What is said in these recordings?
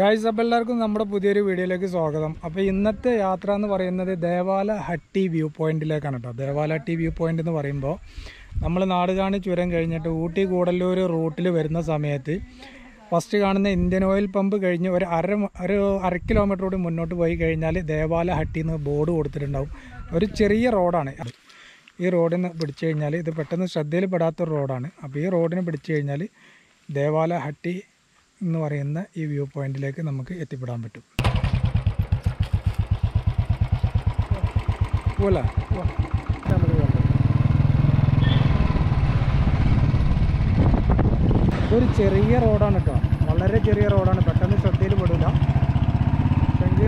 Guys അപ്പോൾ എല്ലാവർക്കും നമ്മുടെ പുതിയൊരു വീഡിയോയിലേക്ക് സ്വാഗതം അപ്പോൾ ഇന്നത്തെ യാത്ര എന്ന് പറയുന്നത് ദേവാല ഹട്ടി വ്യൂ പോയിന്റിലേക്കാണ് കേട്ടോ ദേവാല ഹട്ടി വ്യൂ പോയിന്റ് എന്ന് പറയുമ്പോൾ നമ്മൾ നാടുകാണി ചുരം കഴിഞ്ഞിട്ട് ഊട്ടി കൂടല്ലൂർ റൂട്ടിൽ വരുന്ന സമയത്ത് ഫസ്റ്റ് കാണുന്ന ഇന്ത്യൻ ഓയിൽ പമ്പ് കഴിഞ്ഞ് ഒരു അര മ- ഒരു അര കിലോമീറ്റർ കൂടി മുന്നോട്ട് പോയി കഴിഞ്ഞാൽ ദേവാല ഹട്ടി എന്ന് ബോർഡ് കൊടുത്തിട്ടുണ്ടാവും ഒരു ചെറിയ റോഡാണ് ഈ റോഡിന് പിടിച്ചു കഴിഞ്ഞാൽ ഇത് പെട്ടെന്ന് ശ്രദ്ധയിൽ പെടാത്തൊരു റോഡാണ് അപ്പോൾ ഈ റോഡിന് പിടിച്ചു കഴിഞ്ഞാൽ ദേവാല ഹട്ടി എന്ന് പറയുന്ന ഈ വ്യൂ പോയിന്റിലേക്ക് നമുക്ക് എത്തിപ്പെടാൻ പറ്റും പോല ഇതൊരു ചെറിയ റോഡാണ് കേട്ടോ വളരെ ചെറിയ റോഡാണ് പെട്ടെന്ന് ശ്രദ്ധയിൽ പെടില്ല പക്ഷേ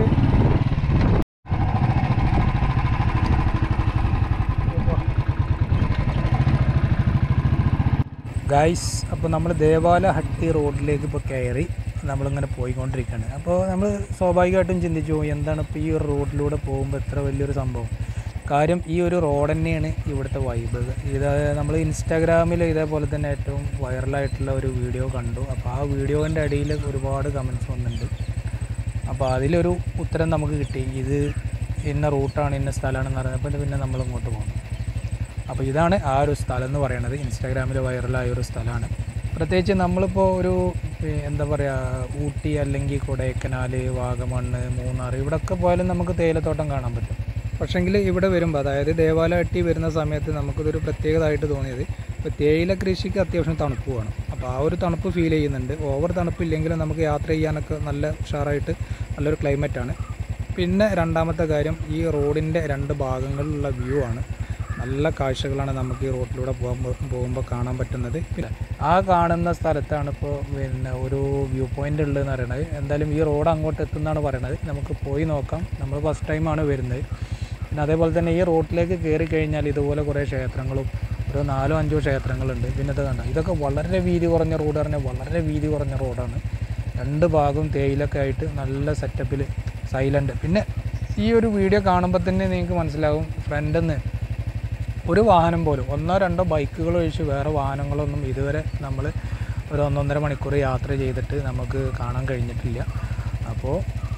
ഗൈസ് അപ്പോൾ നമ്മൾ ദേവാല ഹട്ടി റോഡിലേക്ക് ഇപ്പോൾ കയറി നമ്മളിങ്ങനെ പോയിക്കൊണ്ടിരിക്കുകയാണ് അപ്പോൾ നമ്മൾ സ്വാഭാവികമായിട്ടും ചിന്തിച്ചു പോകും എന്താണ് ഇപ്പോൾ ഈ ഒരു റോഡിലൂടെ പോകുമ്പോൾ എത്ര വലിയൊരു സംഭവം കാര്യം ഈ ഒരു റോഡ് തന്നെയാണ് ഇവിടുത്തെ വൈബ് ഇത് നമ്മൾ ഇൻസ്റ്റാഗ്രാമിൽ ഇതേപോലെ തന്നെ ഏറ്റവും വൈറലായിട്ടുള്ള ഒരു വീഡിയോ കണ്ടു അപ്പോൾ ആ വീഡിയോൻ്റെ അടിയിൽ ഒരുപാട് കമൻസ് വന്നിട്ടുണ്ട് അപ്പോൾ അതിലൊരു ഉത്തരം നമുക്ക് കിട്ടി ഇത് ഇന്ന റൂട്ടാണ് ഇന്ന സ്ഥലമാണെന്ന് പറഞ്ഞപ്പോൾ പിന്നെ നമ്മൾ ഇങ്ങോട്ട് പോകുന്നു അപ്പോൾ ഇതാണ് ആ ഒരു സ്ഥലം എന്ന് പറയുന്നത് ഇൻസ്റ്റാഗ്രാമിൽ വൈറലായ ഒരു സ്ഥലമാണ് പ്രത്യേകിച്ച് നമ്മളിപ്പോൾ ഒരു ഏഹ്, എന്താ പറയുക ഊട്ടി അല്ലെങ്കിൽ കൊടൈക്കനാൽ വാഗമണ്ണ് മൂന്നാർ ഇവിടെയൊക്കെ പോയാലും നമുക്ക് തേയിലത്തോട്ടം കാണാൻ പറ്റും പക്ഷേങ്കിൽ ഇവിടെ വരുമ്പോൾ അതായത് ദേവാലയ അട്ടി വരുന്ന സമയത്ത് നമുക്കിതൊരു പ്രത്യേകതയായിട്ട് തോന്നിയത് ഇപ്പോൾ തേയില കൃഷിക്ക് അത്യാവശ്യം തണുപ്പ് വേണം അപ്പോൾ ആ ഒരു തണുപ്പ് ഫീൽ ചെയ്യുന്നുണ്ട് ഓവർ തണുപ്പില്ലെങ്കിലും നമുക്ക് യാത്ര ചെയ്യാനൊക്കെ നല്ല ഉഷാറായിട്ട് നല്ലൊരു ക്ലൈമറ്റാണ് പിന്നെ രണ്ടാമത്തെ കാര്യം ഈ റോഡിൻ്റെ രണ്ട് ഭാഗങ്ങളിലുള്ള വ്യൂ ആണ് നല്ല കാഴ്ചകളാണ് നമുക്ക് ഈ റോഡിലൂടെ പോകുമ്പോൾ പോകുമ്പോൾ കാണാൻ പറ്റുന്നത് പിന്നെ ആ കാണുന്ന സ്ഥലത്താണ് ഇപ്പോൾ പിന്നെ ഒരു വ്യൂ പോയിന്റ് ഉള്ളതെന്ന് പറയുന്നത് എന്തായാലും ഈ റോഡ് അങ്ങോട്ട് എത്തുന്നതാണ് പറയുന്നത് നമുക്ക് പോയി നോക്കാം നമ്മൾ ഫസ്റ്റ് ടൈമാണ് വരുന്നത് പിന്നെ അതേപോലെ തന്നെ ഈ റോഡിലേക്ക് കയറി കഴിഞ്ഞാൽ ഇതുപോലെ കുറേ ക്ഷേത്രങ്ങളും ഒരു നാലോ അഞ്ചോ ക്ഷേത്രങ്ങളുണ്ട് പിന്നെ ഇത് കണ്ട ഇതൊക്കെ വളരെ വീതി കുറഞ്ഞ റോഡ് പറഞ്ഞാൽ വളരെ വീതി കുറഞ്ഞ റോഡാണ് രണ്ട് ഭാഗവും തേയിലൊക്കെ ആയിട്ട് നല്ല സെറ്റപ്പിൽ സൈലൻ്റ് പിന്നെ ഈ ഒരു വീഡിയോ കാണുമ്പോൾ തന്നെ നിങ്ങൾക്ക് മനസ്സിലാവും ഫ്രണ്ടിൽ നിന്ന് ഒരു വാഹനം പോലും ഒന്നോ രണ്ടോ ബൈക്കുകൾ ഒഴിച്ച് വേറെ വാഹനങ്ങളൊന്നും ഇതുവരെ നമ്മൾ ഒരു ഒന്നൊന്നര മണിക്കൂർ യാത്ര ചെയ്തിട്ട് നമുക്ക് കാണാൻ കഴിഞ്ഞിട്ടില്ല അപ്പോൾ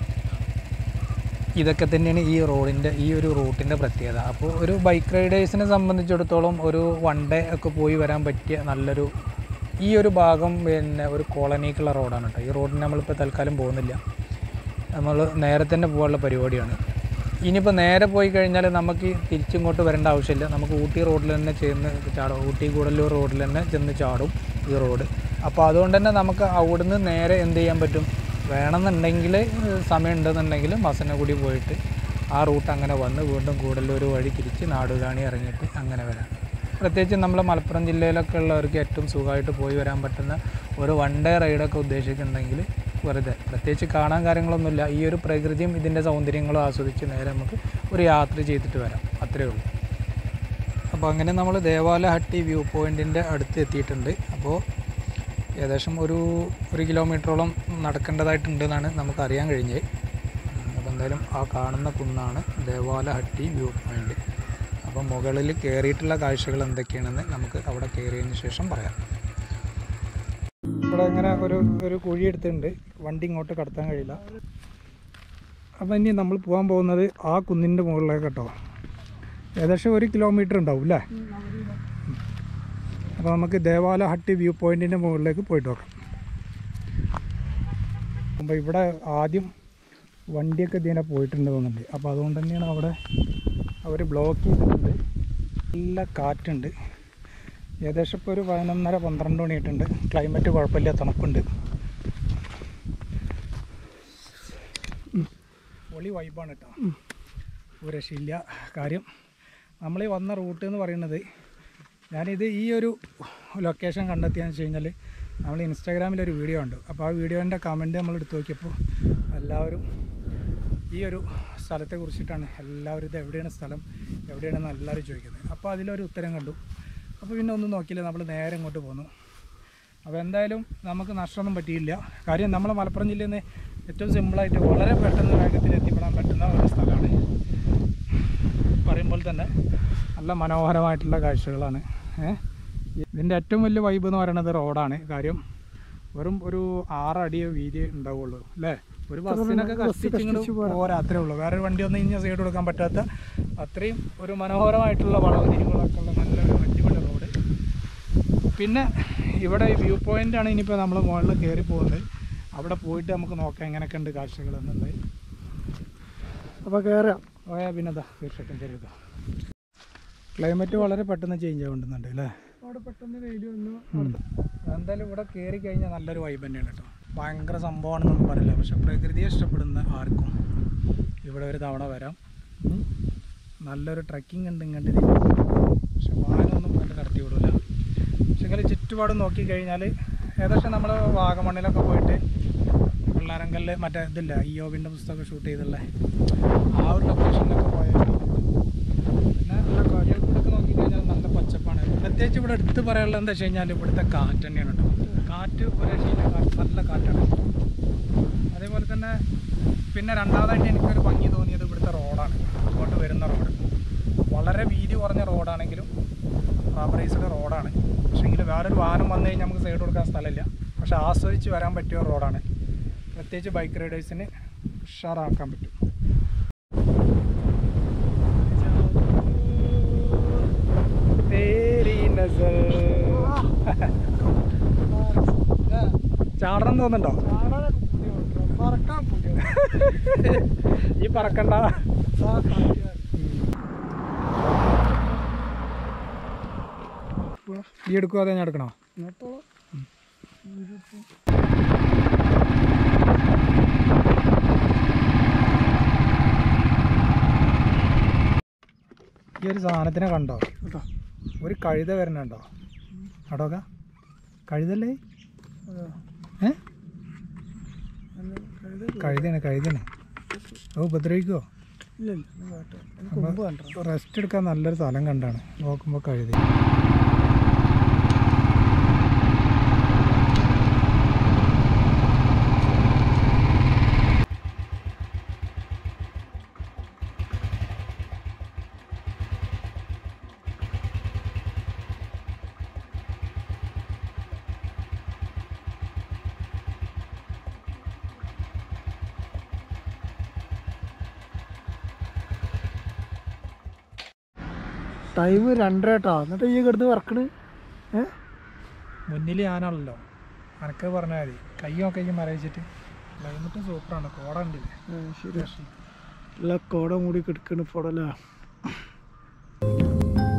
ഇതൊക്കെ തന്നെയാണ് ഈ റോഡിൻ്റെ ഈ ഒരു റൂട്ടിൻ്റെ പ്രത്യേകത അപ്പോൾ ഒരു ബൈക്ക് റൈഡേഴ്സിനെ സംബന്ധിച്ചിടത്തോളം ഒരു വൺ ഡേ ഒക്കെ പോയി വരാൻ പറ്റിയ നല്ലൊരു ഈ ഒരു ഭാഗം പിന്നെ ഒരു കോളനിക്കുള്ള റോഡാണ് കേട്ടോ ഈ റോഡിന് നമ്മളിപ്പോൾ തൽക്കാലം പോകുന്നില്ല നമ്മൾ നേരെ തന്നെ പോകാനുള്ള പരിപാടിയാണ് ഇനിയിപ്പോൾ നേരെ പോയി കഴിഞ്ഞാൽ നമുക്ക് തിരിച്ചിങ്ങോട്ട് വരേണ്ട ആവശ്യമില്ല നമുക്ക് ഊട്ടി റോഡിൽ തന്നെ ചെന്ന് ചാടും ഊട്ടി കൂടല്ലൂർ റോഡിൽ തന്നെ ചെന്ന് ചാടും ഈ റോഡ് അപ്പോൾ അതുകൊണ്ട് തന്നെ നമുക്ക് അവിടുന്ന് നേരെ എന്ത് ചെയ്യാൻ പറ്റും വേണമെന്നുണ്ടെങ്കിൽ സമയം ഉണ്ടെന്നുണ്ടെങ്കിൽ മസനഗുടി പോയിട്ട് ആ റൂട്ട് അങ്ങനെ വന്ന് വീണ്ടും കൂടല്ലൂർ വഴി തിരിച്ച് നാടുകാണി ഇറങ്ങിയിട്ട് അങ്ങനെ വരാം പ്രത്യേകിച്ച് നമ്മൾ മലപ്പുറം ജില്ലയിലൊക്കെ ഉള്ളവർക്ക് ഏറ്റവും സുഖമായിട്ട് പോയി വരാൻ പറ്റുന്ന ഒരു വൺ ഡേ റൈഡൊക്കെ ഉദ്ദേശിക്കുന്നുണ്ടെങ്കിൽ വെറുതെ പ്രത്യേകിച്ച് കാണാൻ കാര്യങ്ങളൊന്നുമില്ല ഈ ഒരു പ്രകൃതിയും ഇതിൻ്റെ സൗന്ദര്യങ്ങളും ആസ്വദിച്ച് നേരെ നമുക്ക് ഒരു യാത്ര ചെയ്തിട്ട് വരാം അത്രയേ ഉള്ളൂ അപ്പോൾ അങ്ങനെ നമ്മൾ ദേവാല ഹട്ടി വ്യൂ പോയിൻറ്റിൻ്റെ അടുത്ത് എത്തിയിട്ടുണ്ട് അപ്പോൾ ഏകദേശം ഒരു ഒരു കിലോമീറ്ററോളം നടക്കേണ്ടതായിട്ടുണ്ട് എന്നാണ് നമുക്ക് അറിയാൻ കഴിഞ്ഞത് അപ്പോൾ എന്തായാലും ആ കാണുന്ന കുന്നാണ് ദേവാല ഹട്ടി വ്യൂ പോയിൻ്റ് അപ്പോൾ മുകളിൽ കയറിയിട്ടുള്ള കാഴ്ചകൾ എന്തൊക്കെയാണെന്ന് നമുക്ക് അവിടെ കയറിയതിന് ശേഷം പറയാം ഇവിടെ ഇങ്ങനെ ഒരു ഒരു കുഴി എടുത്തിട്ടുണ്ട് വണ്ടി ഇങ്ങോട്ട് കടത്താൻ കഴിയില്ല അപ്പം ഇനി നമ്മൾ പോകാൻ പോകുന്നത് ആ കുന്നിൻ്റെ മുകളിലേക്ക് കേട്ടോ ഏകദേശം ഒരു കിലോമീറ്റർ ഉണ്ടാവും അല്ലേ അപ്പോൾ നമുക്ക് ദേവാല ഹട്ടി വ്യൂ പോയിൻറ്റിൻ്റെ മുകളിലേക്ക് പോയിട്ട് നോക്കാം അപ്പോൾ ഇവിടെ ആദ്യം വണ്ടിയൊക്കെ ഇതിനെ പോയിട്ടുണ്ട് തോന്നുന്നുണ്ട് അപ്പോൾ അതുകൊണ്ട് തന്നെയാണ് അവിടെ അവർ ബ്ലോക്ക് ചെയ്തിട്ടുണ്ട് നല്ല കാറ്റുണ്ട് ഏകദേശം ഇപ്പോൾ ഒരു പതിനൊന്നര പന്ത്രണ്ട് മണിയായിട്ടുണ്ട് ക്ലൈമറ്റ് കുഴപ്പമില്ല തണുപ്പുണ്ട് ഉം. പൊളി വൈബാണ് കേട്ടോ ഒരു രക്ഷയില്ല കാര്യം നമ്മൾ ഈ വന്ന റൂട്ട് എന്ന് പറയുന്നത് ഞാനിത് ഈ ഒരു ലൊക്കേഷൻ കണ്ടെത്തിയെന്ന് വെച്ച് കഴിഞ്ഞാൽ നമ്മൾ ഇൻസ്റ്റാഗ്രാമിലൊരു വീഡിയോ ഉണ്ട് അപ്പോൾ ആ വീഡിയോൻ്റെ കമൻറ്റ് നമ്മൾ എടുത്ത് നോക്കിയപ്പോൾ എല്ലാവരും ഈ ഒരു സ്ഥലത്തെ കുറിച്ചിട്ടാണ് എല്ലാവരും ഇത് എവിടെയാണ് സ്ഥലം എവിടെയാണെന്ന് എല്ലാവരും ചോദിക്കുന്നത് അപ്പോൾ അതിലൊരു ഉത്തരം കണ്ടു അപ്പോൾ പിന്നെ ഒന്നും നോക്കിയില്ല നമ്മൾ നേരെ ഇങ്ങോട്ട് പോന്നു അപ്പോൾ എന്തായാലും നമുക്ക് നഷ്ടമൊന്നും പറ്റിയില്ല കാര്യം നമ്മളെ മലപ്പുറം ജില്ലയിൽ നിന്ന് ഏറ്റവും സിമ്പിളായിട്ട് വളരെ പെട്ടെന്ന് വേഗത്തിൽ എത്തിപ്പെടാൻ പറ്റുന്ന ഒരു സ്ഥലമാണ് പറയുമ്പോൾ തന്നെ നല്ല മനോഹരമായിട്ടുള്ള കാഴ്ചകളാണ് ഏ ഇതിൻ്റെ ഏറ്റവും വലിയ വൈബ് എന്ന് പറയുന്നത് റോഡാണ് കാര്യം വെറും ഒരു ആറടി വീതി ഉണ്ടാവുള്ളൂ അല്ലേ ഒരു ബസ്സിനൊക്കെ കഷ്ടിച്ചിങ്ങോട്ട് പോരാ അത്രേ ഉള്ളൂ വേറെ വണ്ടി ഒന്നും ഇനി സൈഡ് കൊടുക്കാൻ പറ്റാത്ത അത്രയും ഒരു മനോഹരമായിട്ടുള്ള വളവ് തിരിവുകളൊക്കെ ഉള്ള നല്ലൊരു അടിപൊളി റോഡ് പിന്നെ ഇവിടെ വ്യൂ പോയിന്റ് ആണ് ഇനിയിപ്പോൾ നമ്മൾ മുകളിൽ കയറി പോകുന്നത് അവിടെ പോയിട്ട് നമുക്ക് നോക്കാം എങ്ങനെയൊക്കെ ഉണ്ട് കാഴ്ചകൾ എന്നുള്ളത് അപ്പോൾ കയറാം പോയാൽ പിന്നെ അതാ തീർച്ചയായിട്ടും കരുതുക ക്ലൈമറ്റ് വളരെ പെട്ടെന്ന് ചേഞ്ച് ആവുന്നുണ്ട് അല്ലേ അവിടെ പെട്ടെന്ന് വെയിൽ വന്നു എന്തായാലും ഇവിടെ കയറി കഴിഞ്ഞാൽ നല്ലൊരു വൈബ് തന്നെയാണ് കേട്ടോ ഭയങ്കര സംഭവമാണെന്നൊന്നും പറയില്ല പക്ഷെ പ്രകൃതിയെ ഇഷ്ടപ്പെടുന്ന ആർക്കും ഇവിടെ ഒരു തവണ വരാം ഉം. നല്ലൊരു ട്രക്കിംഗ് ഉണ്ട് ഇങ്ങോട്ട് ഇതിന്. പക്ഷെ വാഹനമൊന്നും ഇങ്ങോട്ട് കടത്തി വിടില്ല പക്ഷെ ഇങ്ങനെ ചുറ്റുപാട് നോക്കിക്കഴിഞ്ഞാൽ ഏകദേശം നമ്മൾ വാഗമണ്ണിലൊക്കെ പോയിട്ട് പിള്ളേരങ്കല്ല് മറ്റേ ഇതില്ല ഇയോബിൻ്റെ പുസ്തകം ഷൂട്ട് ചെയ്തുള്ള ആ ഒരു ലൊക്കേഷനിലൊക്കെ പോയാൽ പിന്നെ കോഴിക്കോടൊക്കെ നോക്കിക്കഴിഞ്ഞാൽ നല്ല പച്ചപ്പാണ് പ്രത്യേകിച്ച് ഇവിടെ എടുത്ത് പറയാനുള്ളത് എന്താ വെച്ച് കഴിഞ്ഞാൽ ഇവിടുത്തെ കാറ്റ് തന്നെയാണ് കേട്ടോ കാറ്റ് ഒരു രക്ഷയില്ല കാറ്റ് നല്ല കാറ്റാണ് അതേപോലെ തന്നെ പിന്നെ രണ്ടാമതായിട്ട് എനിക്കൊരു ഭംഗി തോന്നിയത് ഇവിടുത്തെ റോഡാണ് ഇങ്ങോട്ട് വരുന്ന റോഡ് വളരെ വീതി കുറഞ്ഞ റോഡാണെങ്കിലും റബ്ബറൈസ്ഡ് റോഡാണ് പക്ഷേങ്കിൽ വേറൊരു വാഹനം വന്നു കഴിഞ്ഞാൽ നമുക്ക് സൈഡ് കൊടുക്കാൻ സ്ഥലമില്ല പക്ഷെ ആസ്വദിച്ച് വരാൻ പറ്റിയ ഒരു റോഡാണ് പ്രത്യേകിച്ച് ബൈക്ക് റൈഡേഴ്സിന് ഉഷാറാക്കാൻ പറ്റും തേരി നസർ ചാടണം തോന്നുന്നുണ്ടോ പറക്കാൻ പുതിയ ഈ പറക്കണ്ട ഈ എടുക്കുമോ അതേ ഞാൻ എടുക്കണോ ഇങ്ങോട്ടോളം ഈ ഒരു സാധനത്തിനെ കണ്ടോ കേട്ടോ ഒരു കഴുത വരണുണ്ടോ അടോക്ക കഴുതല്ലേ ഏ കഴുതയാണ് കഴുതയാണ് ഓ ഉപദ്രവിക്കുമോ ഇല്ല ഇല്ല ഞാൻ കാട്ടെ എനിക്ക് മുമ്പ് കണ്ടോ റെസ്റ്റ് എടുക്കാൻ നല്ലൊരു സ്ഥലം കണ്ടാണ് നോക്കുമ്പോൾ കഴുതി ടൈം രണ്ടര കേട്ടോ എന്നിട്ട് ഈ കിടന്ന് വറക്കണ് ഏ മുന്നിൽ ഞാനാണല്ലോ അനക്ക് പറഞ്ഞാൽ മതി കയ്യോ കയ്യും മരവിച്ചിട്ട് ക്ലൈമറ്റ് സൂപ്പറാണ് കോട ഉണ്ടില്ലേ ആ, ശരി ഉള്ള കോട മൂടി കിടക്കണ് പോടല്ലേ